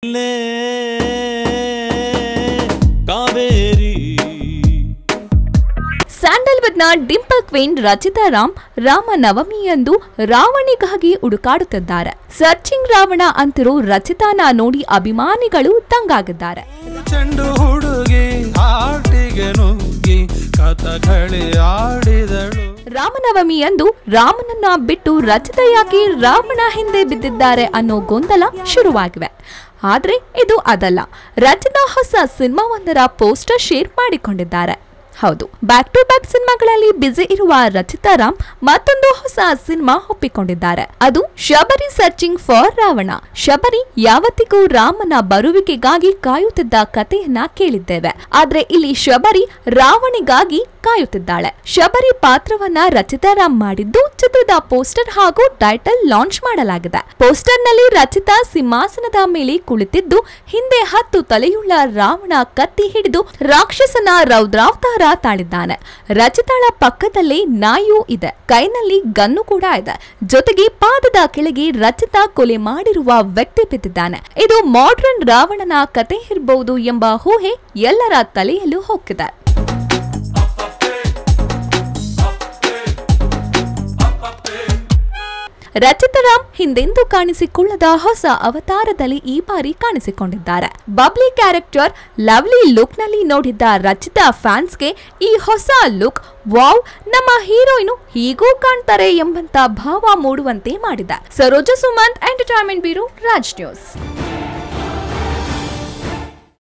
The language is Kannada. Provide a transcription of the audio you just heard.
ಲೇ ಕಾವೇರಿ ಸ್ಯಾಂಡಲ್ವುಡ್ನ ಡಿಂಪಲ್ ಕ್ವೀನ್ ರಚಿತಾ ರಾಮ್ ರಾಮನವಮಿಯಂದು ರಾವಣಿಗಾಗಿ ಹುಡುಕಾಡುತ್ತಿದ್ದಾರೆ ಸರ್ಚಿಂಗ್ ರಾವಣ ಅಂತಿರೋ ರಚಿತಾನ ನೋಡಿ ಅಭಿಮಾನಿಗಳು ದಂಗಾಗಿದ್ದಾರೆ ಚೆಂಡು ಹುಡುಗಿ ಹಾಟಿಗೆ ನುಗ್ಗಿ ಕಥಕಳಿ ಆಡಿದಳು ರಾಮನವಮಿಯಂದು ರಾಮನನ್ನ ಬಿಟ್ಟು ರಚಿತಾ ಯಾಕೆ ರಾವಣ ಹಿಂದೆ ಬಿದ್ದಿದ್ದಾರೆ ಅನ್ನೋ ಗೊಂದಲ ಶುರುವಾಗಿವೆ ಆದ್ರೆ ಇದು ಅದಲ್ಲ ರಚಿತಾ ಹೊಸ ಸಿನಿಮಾವೊಂದರ ಪೋಸ್ಟರ್ ಶೇರ್ ಮಾಡಿಕೊಂಡಿದ್ದಾರೆ ಹೌದು ಬ್ಯಾಕ್ ಟು ಬ್ಯಾಕ್ ಸಿನಿಮಾಗಳಲ್ಲಿ ಬ್ಯುಸಿ ಇರುವ ರಚಿತಾ ರಾಮ್ ಮತ್ತೊಂದು ಹೊಸ ಸಿನಿಮಾ ಒಪ್ಪಿಕೊಂಡಿದ್ದಾರೆ ಅದು ಶಬರಿ ಸರ್ಚಿಂಗ್ ಫಾರ್ ರಾವಣ ಶಬರಿ ಯಾವತ್ತಿಗೂ ರಾಮನ ಬರುವಿಕೆಗಾಗಿ ಕಾಯುತ್ತಿದ್ದ ಕಥೆಯನ್ನ ಕೇಳಿದ್ದೇವೆ ಆದ್ರೆ ಇಲ್ಲಿ ಶಬರಿ ರಾವಣಿಗಾಗಿ ಕಾಯುತ್ತಿದ್ದಾಳೆ ಶಬರಿ ಪಾತ್ರವನ್ನ ರಚಿತಾ ರಾಮ್ ಮಾಡಿದ್ದು ಚಿತ್ರದ ಪೋಸ್ಟರ್ ಹಾಗೂ ಟೈಟಲ್ ಲಾಂಚ್ ಮಾಡಲಾಗಿದೆ ಪೋಸ್ಟರ್ ನಲ್ಲಿ ರಚಿತಾ ಸಿಂಹಾಸನದ ಮೇಲೆ ಕುಳಿತಿದ್ದು ಹಿಂದೆ ಹತ್ತು ತಲೆಯುಳ್ಳ ರಾವಣ ಕತ್ತಿ ಹಿಡಿದು ರಾಕ್ಷಸನ ರೌದ್ರಾವತಾರ ತಾಳಿದ್ದಾನೆ ರಚಿತಾಳ ಪಕ್ಕದಲ್ಲೇ ನಾಯಿಯೂ ಇದೆ ಕೈನಲ್ಲಿ ಗನ್ನು ಕೂಡ ಇದೆ ಜೊತೆಗೆ ಪಾದದ ಕೆಳಗೆ ರಚಿತಾ ಕೊಲೆ ಮಾಡಿರುವ ವ್ಯಕ್ತಿ ಬಿದ್ದಿದ್ದಾನೆ ಇದು ಮಾಡ್ರನ್ ರಾವಣನ ಕತೆ ಇರಬಹುದು ಎಂಬ ಊಹೆ ಎಲ್ಲರ ತಲೆಯಲ್ಲೂ ಹೋಗಿದೆ ರಚಿತಾರಾಮ್ ಹಿಂದೆಂದೂ ಕಾಣಿಸಿಕೊಳ್ಳದ ಹೊಸ ಅವತಾರದಲ್ಲಿ ಈ ಬಾರಿ ಕಾಣಿಸಿಕೊಂಡಿದ್ದಾರೆ ಬಬ್ಲಿ ಕ್ಯಾರೆಕ್ಟರ್ ಲವ್ಲಿ ಲುಕ್ ನಲ್ಲಿ ನೋಡಿದ್ದ ರಚಿತಾ ಫ್ಯಾನ್ಸ್ಗೆ ಈ ಹೊಸ ಲುಕ್ ವಾವ್ ನಮ್ಮ ಹೀರೋಯಿನು ಹೀಗೂ ಕಾಣ್ತಾರೆ ಎಂಬಂತ ಭಾವ ಮೂಡುವಂತೆ ಮಾಡಿದೆ Saroja Sumanth entertainment bureau Raj news